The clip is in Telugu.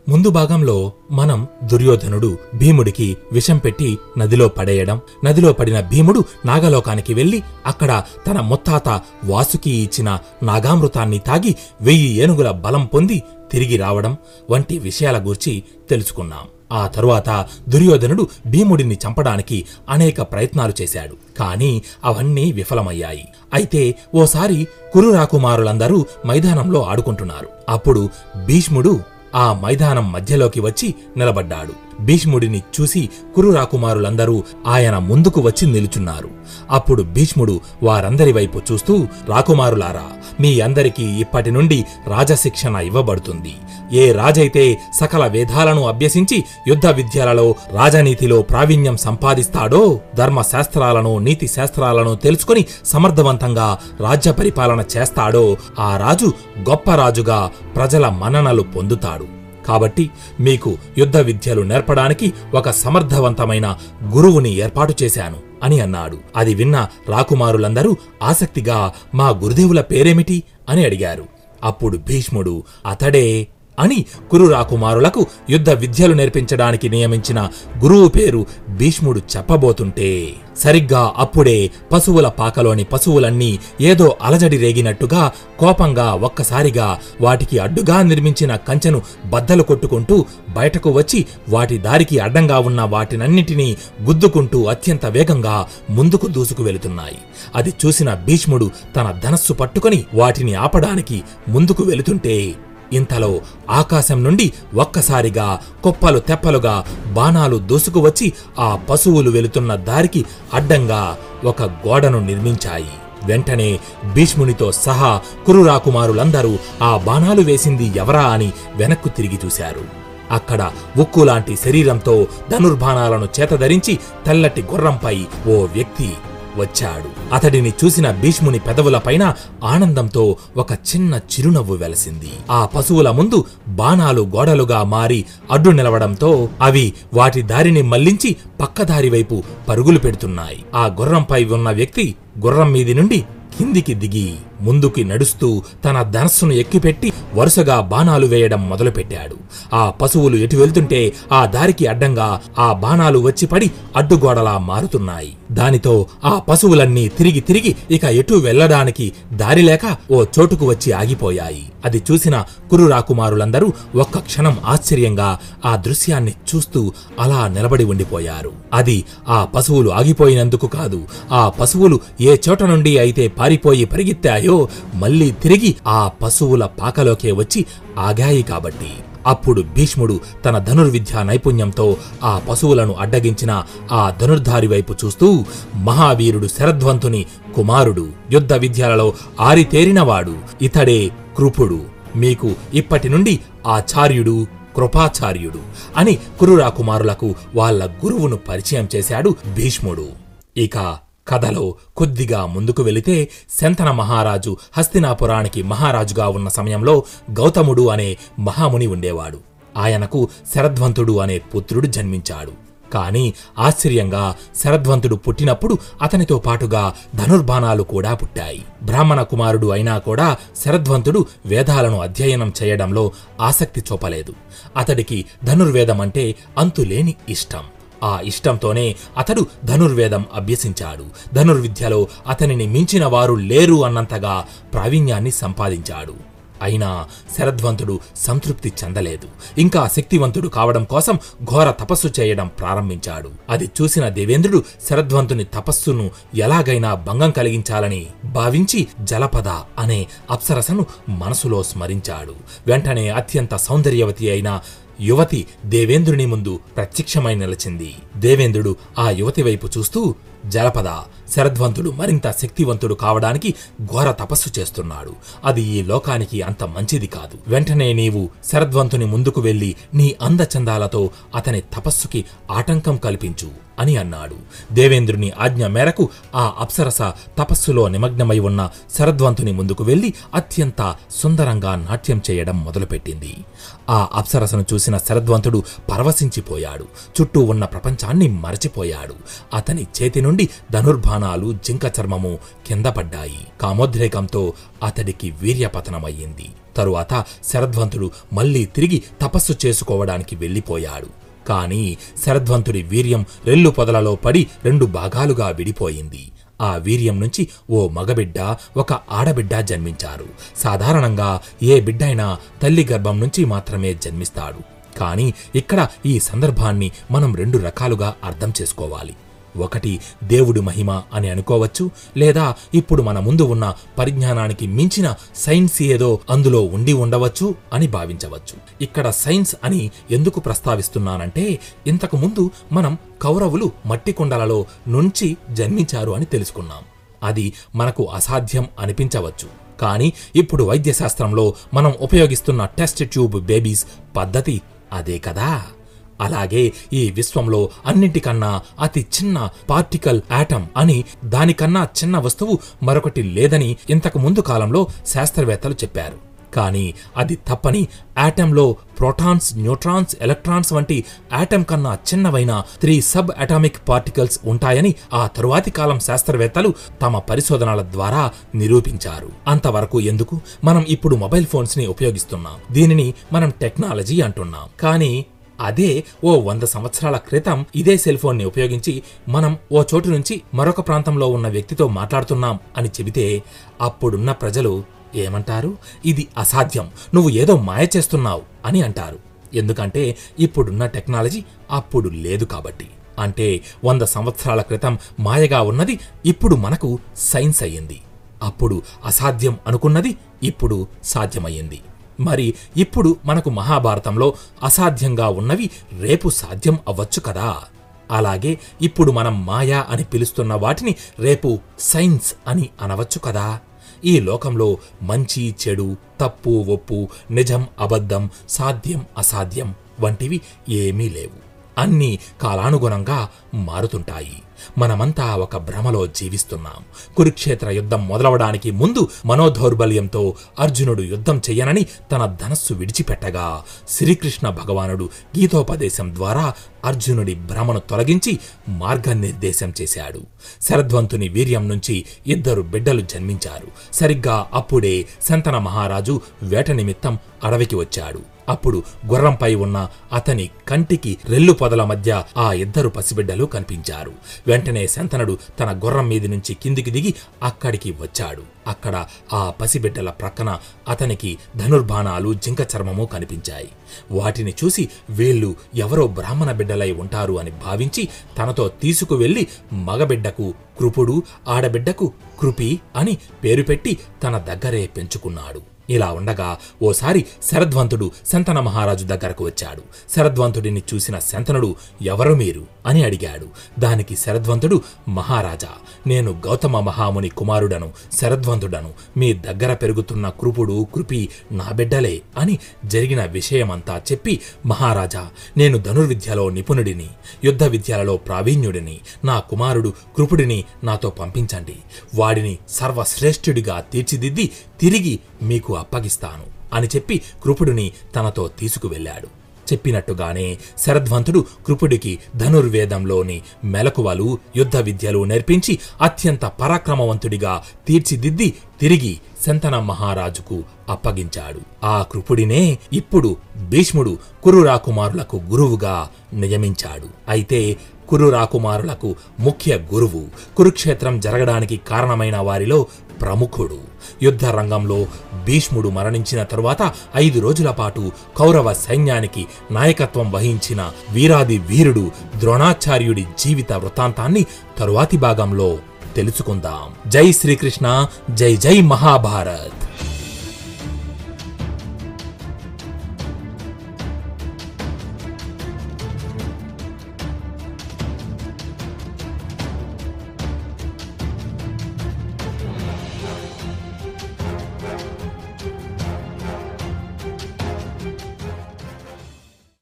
ముందు భాగంలో మనం దుర్యోధనుడు భీముడికి విషం పెట్టి నదిలో పడేయడం నదిలో పడిన భీముడు నాగలోకానికి వెళ్లి అక్కడ తన ముత్తాత వాసుకి ఇచ్చిన నాగామృతాన్ని తాగి వెయ్యి ఏనుగుల బలం పొంది తిరిగి రావడం వంటి విషయాల గురించి తెలుసుకున్నాం ఆ తరువాత దుర్యోధనుడు భీముడిని చంపడానికి అనేక ప్రయత్నాలు చేశాడు కాని అవన్నీ విఫలమయ్యాయి అయితే ఓసారి కురు రాకుమారులందరూ మైదానంలో ఆడుకుంటున్నారు అప్పుడు భీష్ముడు ఆ మైదానం మధ్యలోకి వచ్చి నిలబడ్డాడు భీష్ముడిని చూసి కురు రాకుమారులందరూ ఆయన ముందుకు వచ్చి నిలుచున్నారు అప్పుడు భీష్ముడు వారందరి వైపు చూస్తూ రాకుమారులారా మీ అందరికీ ఇప్పటి నుండి రాజశిక్షణ ఇవ్వబడుతుంది ఏ రాజైతే సకల వేదాలను అభ్యసించి యుద్ధ విద్యలలో రాజనీతిలో ప్రావీణ్యం సంపాదిస్తాడో ధర్మశాస్త్రాలను నీతి శాస్త్రాలను తెలుసుకుని సమర్థవంతంగా రాజ్య పరిపాలన చేస్తాడో ఆ రాజు గొప్ప రాజుగా ప్రజల మన్ననలు పొందుతాడు కాబట్టి మీకు యుద్ధ విద్యలు నేర్పడానికి ఒక సమర్థవంతమైన గురువుని ఏర్పాటు చేశాను అని అన్నాడు అది విన్న రాకుమారులందరూ ఆసక్తిగా మా గురుదేవుల పేరేమిటి అని అడిగారు అప్పుడు భీష్ముడు అతడే అని కురు రాకుమారులకు యుద్ధ విద్యలు నేర్పించడానికి నియమించిన గురువు పేరు భీష్ముడు చెప్పబోతుంటే సరిగ్గా అప్పుడే పశువుల పాకలోని పశువులన్నీ ఏదో అలజడి రేగినట్టుగా కోపంగా ఒక్కసారిగా వాటికి అడ్డుగా నిర్మించిన కంచెను బద్దలు కొట్టుకుంటూ బయటకు వచ్చి వాటి దారికి అడ్డంగా ఉన్న వాటినన్నిటినీ గుద్దుకుంటూ అత్యంత వేగంగా ముందుకు దూసుకు వెళుతున్నాయి అది చూసిన భీష్ముడు తన ధనస్సు పట్టుకొని వాటిని ఆపడానికి ముందుకు వెళుతుంటే ఇంతలో ఆకాశం నుండి ఒక్కసారిగా కుప్పలు తెప్పలుగా బాణాలు దూసుకువచ్చి ఆ పశువులు వెళుతున్న దారికి అడ్డంగా ఒక గోడను నిర్మించాయి వెంటనే భీష్మునితో సహా కురురాకుమారులందరూ ఆ బాణాలు వేసింది ఎవరా అని వెనక్కు తిరిగి చూశారు అక్కడ ఉక్కులాంటి శరీరంతో ధనుర్బాణాలను చేతధరించి తెల్లటి గుర్రంపై ఓ వ్యక్తి వచ్చాడు అతడిని చూసిన భీష్ముని పెదవులపైన ఆనందంతో ఒక చిన్న చిరునవ్వు వెలసింది ఆ పశువుల ముందు బాణాలు గోడలుగా మారి అడ్డు నిలవడంతో అవి వాటి దారిని మళ్లించి పక్కదారి వైపు పరుగులు పెడుతున్నాయి ఆ గుర్రంపై ఉన్న వ్యక్తి గుర్రం మీది నుండి కిందికి దిగి ముందుకి నడుస్తూ తన ధనస్సును ఎక్కిపెట్టి వరుసగా బాణాలు వేయడం మొదలుపెట్టాడు ఆ పశువులు ఎటు వెళ్తుంటే ఆ దారికి అడ్డంగా ఆ బాణాలు వచ్చి పడి అడ్డుగోడలా మారుతున్నాయి దానితో ఆ పశువులన్నీ తిరిగి తిరిగి ఇక ఎటు వెళ్లడానికి దారి లేక ఓ చోటుకు వచ్చి ఆగిపోయాయి అది చూసిన కురు రాకుమారులందరూ ఒక్క క్షణం ఆశ్చర్యంగా ఆ దృశ్యాన్ని చూస్తూ అలా నిలబడి ఉండిపోయారు అది ఆ పశువులు ఆగిపోయినందుకు కాదు ఆ పశువులు ఏ చోట నుండి అయితే పారిపోయి పరిగెత్తాయో మళ్ళీ తిరిగి ఆ పశువుల పాకలోకే వచ్చి ఆగాయి కాబట్టి అప్పుడు భీష్ముడు తన ధనుర్విద్యా నైపుణ్యంతో ఆ పశువులను అడ్డగించిన ఆ ధనుర్ధారి వైపు చూస్తూ మహావీరుడు శరధ్వంతుని కుమారుడు యుద్ధ విద్యలలో ఆరితేరినవాడు ఇతడే కృపుడు మీకు ఇప్పటి నుండి ఆచార్యుడు కృపాచార్యుడు అని కురురాకుమారులకు వాళ్ళ గురువును పరిచయం చేశాడు భీష్ముడు ఇక కథలో కొద్దిగా ముందుకు వెళితే శంతన మహారాజు హస్తినాపురానికి మహారాజుగా ఉన్న సమయంలో గౌతముడు అనే మహాముని ఉండేవాడు ఆయనకు శరధ్వంతుడు అనే పుత్రుడు జన్మించాడు కాని ఆశ్చర్యంగా శరధ్వంతుడు పుట్టినప్పుడు అతనితో పాటుగా ధనుర్బాణాలు కూడా పుట్టాయి బ్రాహ్మణ కుమారుడు అయినా కూడా శరధ్వంతుడు వేదాలను అధ్యయనం చేయడంలో ఆసక్తి చూపలేదు అతడికి ధనుర్వేదం అంటే అంతులేని ఇష్టం ఆ ఇష్టంతోనే అతడు ధనుర్వేదం అభ్యసించాడు ధనుర్విద్యలో అతనిని మించిన వారు లేరు అన్నంతగా ప్రావీణ్యాన్ని సంపాదించాడు అయినా శరధ్వంతుడు సంతృప్తి చెందలేదు ఇంకా శక్తివంతుడు కావడం కోసం ఘోర తపస్సు చేయడం ప్రారంభించాడు అది చూసిన దేవేంద్రుడు శరధ్వంతుని తపస్సును ఎలాగైనా భంగం కలిగించాలని భావించి జలపద అనే అప్సరసను మనసులో స్మరించాడు వెంటనే అత్యంత సౌందర్యవతి అయిన యువతి దేవేంద్రుని ముందు ప్రత్యక్షమై నిలిచింది దేవేంద్రుడు ఆ యువతి వైపు చూస్తూ జలపద శరధ్వంతుడు మరింత శక్తివంతుడు కావడానికి ఘోర తపస్సు చేస్తున్నాడు అది ఈ లోకానికి అంత మంచిది కాదు వెంటనే నీవు శరధ్వంతుని ముందుకు వెళ్లి నీ అందచందాలతో అతని తపస్సుకి ఆటంకం కల్పించు అని అన్నాడు దేవేంద్రుని ఆజ్ఞ మేరకు ఆ అప్సరస తపస్సులో నిమగ్నమై ఉన్న శరధ్వంతుని ముందుకు వెళ్లి అత్యంత సుందరంగా నాట్యం చేయడం మొదలుపెట్టింది ఆ అప్సరసను చూసిన శరధ్వంతుడు పరవశించిపోయాడు చుట్టూ ఉన్న ప్రపంచాన్ని మరచిపోయాడు అతని చేతి నుండి నుండి ధనుర్బాణాలు జింక చర్మము కింద పడ్డాయి కామోద్రేకంతో అతడికి వీర్యపతనమయ్యింది తరువాత శరధ్వంతుడు మళ్ళీ తిరిగి తపస్సు చేసుకోవడానికి వెళ్ళిపోయాడు కాని శరధ్వంతుడి వీర్యం రెల్లు పొదలలో పడి రెండు భాగాలుగా విడిపోయింది ఆ వీర్యం నుంచి ఓ మగబిడ్డ ఒక ఆడబిడ్డ జన్మించారు సాధారణంగా ఏ బిడ్డైనా తల్లి గర్భం నుంచి మాత్రమే జన్మిస్తాడు కానీ ఇక్కడ ఈ సందర్భాన్ని మనం రెండు రకాలుగా అర్థం చేసుకోవాలి ఒకటి దేవుడి మహిమ అని అనుకోవచ్చు లేదా ఇప్పుడు మన ముందు ఉన్న పరిజ్ఞానానికి మించిన సైన్స్ ఏదో అందులో ఉండి ఉండవచ్చు అని భావించవచ్చు ఇక్కడ సైన్స్ అని ఎందుకు ప్రస్తావిస్తున్నానంటే ఇంతకు ముందు మనం కౌరవులు మట్టి కుండలలో నుంచి జన్మించారు అని తెలుసుకున్నాం అది మనకు అసాధ్యం అనిపించవచ్చు కానీ ఇప్పుడు వైద్యశాస్త్రంలో మనం ఉపయోగిస్తున్న టెస్ట్ ట్యూబ్ బేబీస్ పద్ధతి అదే కదా అలాగే ఈ విశ్వంలో అన్నింటికన్నా అతి చిన్న పార్టికల్ యాటమ్ అని దానికన్నా చిన్న వస్తువు మరొకటి లేదని ఇంతకు ముందు కాలంలో శాస్త్రవేత్తలు చెప్పారు కానీ అది తప్పని యాటంలో ప్రోటాన్స్ న్యూట్రాన్స్ ఎలక్ట్రాన్స్ వంటి యాటమ్ కన్నా చిన్నవైన త్రీ సబ్ అటామిక్ పార్టికల్స్ ఉంటాయని ఆ తరువాతి కాలం శాస్త్రవేత్తలు తమ పరిశోధనల ద్వారా నిరూపించారు అంతవరకు ఎందుకు మనం ఇప్పుడు మొబైల్ ఫోన్స్ ని ఉపయోగిస్తున్నాం దీనిని మనం టెక్నాలజీ అంటున్నాం కానీ అదే ఓ వంద సంవత్సరాల క్రితం ఇదే సెల్ ఫోన్ ని ఉపయోగించి మనం ఓ చోటు నుంచి మరొక ప్రాంతంలో ఉన్న వ్యక్తితో మాట్లాడుతున్నాం అని చెబితే అప్పుడున్న ప్రజలు ఏమంటారు ఇది అసాధ్యం నువ్వు ఏదో మాయ చేస్తున్నావు అని అంటారు ఎందుకంటే ఇప్పుడున్న టెక్నాలజీ అప్పుడు లేదు కాబట్టి అంటే వంద సంవత్సరాల క్రితం మాయగా ఉన్నది ఇప్పుడు మనకు సైన్స్ అయ్యింది అప్పుడు అసాధ్యం అనుకున్నది ఇప్పుడు సాధ్యమయ్యింది మరి ఇప్పుడు మనకు మహాభారతంలో అసాధ్యంగా ఉన్నవి రేపు సాధ్యం అవ్వచ్చు కదా అలాగే ఇప్పుడు మనం మాయా అని పిలుస్తున్న వాటిని రేపు సైన్స్ అని అనవచ్చు కదా ఈ లోకంలో మంచి చెడు తప్పు ఒప్పు నిజం అబద్ధం సాధ్యం అసాధ్యం వంటివి ఏమీ లేవు అన్నీ కాలానుగుణంగా మారుతుంటాయి మనమంతా ఒక భ్రమలో జీవిస్తున్నాం కురుక్షేత్ర యుద్ధం మొదలవడానికి ముందు మనోదౌర్బల్యంతో అర్జునుడు యుద్ధం చెయ్యనని తన ధనస్సు విడిచిపెట్టగా శ్రీకృష్ణ భగవానుడు గీతోపదేశం ద్వారా అర్జునుడి భ్రమను తొలగించి మార్గనిర్దేశం చేశాడు శరధ్వంతుని వీర్యం నుంచి ఇద్దరు బిడ్డలు జన్మించారు సరిగ్గా అప్పుడే శంతన మహారాజు వేట నిమిత్తం అడవికి వచ్చాడు అప్పుడు గుర్రంపై ఉన్న అతని కంటికి రెల్లు పొదల మధ్య ఆ ఇద్దరు పసిబిడ్డలు కనిపించారు వెంటనే శంతనుడు తన గుర్రం మీది నుంచి కిందికి దిగి అక్కడికి వచ్చాడు అక్కడ ఆ పసిబిడ్డల ప్రక్కన అతనికి ధనుర్బాణాలు జింక చర్మము కనిపించాయి వాటిని చూసి వీళ్ళు ఎవరో బ్రాహ్మణ బిడ్డలై ఉంటారు అని భావించి తనతో తీసుకువెళ్లి మగబిడ్డకు కృపుడు ఆడబిడ్డకు కృపి అని పేరు పెట్టి తన దగ్గరే పెంచుకున్నాడు ఇలా ఉండగా ఓసారి శరధ్వంతుడు శంతన మహారాజు దగ్గరకు వచ్చాడు శరధ్వంతుడిని చూసిన శంతనుడు ఎవరు మీరు అని అడిగాడు దానికి శరధ్వంతుడు మహారాజా నేను గౌతమ మహాముని కుమారుడను శరధ్వంతుడను మీ దగ్గర పెరుగుతున్న కృపుడు కృపి నా బిడ్డలే అని జరిగిన విషయమంతా చెప్పి మహారాజా నేను ధనుర్విద్యలో నిపుణుడిని యుద్ధ విద్యలలో ప్రావీణ్యుడిని నా కుమారుడు కృపుడిని నాతో పంపించండి వాడిని సర్వశ్రేష్ఠుడిగా తీర్చిదిద్ది తిరిగి మీకు అప్పగిస్తాను అని చెప్పి కృపుడిని తనతో తీసుకువెళ్ళాడు చెప్పినట్టుగానే శరధ్వంతుడు కృపుడికి ధనుర్వేదంలోని మెలకువలు యుద్ధ విద్యలు నేర్పించి అత్యంత పరాక్రమవంతుడిగా తీర్చిదిద్ది తిరిగి శంతన మహారాజుకు అప్పగించాడు ఆ కృపుడినే ఇప్పుడు భీష్ముడు కురు రాకుమారులకు గురువుగా నియమించాడు అయితే కురు రాకుమారులకు ముఖ్య గురువు కురుక్షేత్రం జరగడానికి కారణమైన వారిలో ప్రముఖుడు యుద్ధ రంగంలో భీష్ముడు మరణించిన తరువాత ఐదు రోజుల పాటు కౌరవ సైన్యానికి నాయకత్వం వహించిన వీరాది వీరుడు ద్రోణాచార్యుడి జీవిత వృత్తాంతాన్ని తరువాతి భాగంలో తెలుసుకుందాం జై శ్రీకృష్ణ జై జై మహాభారత్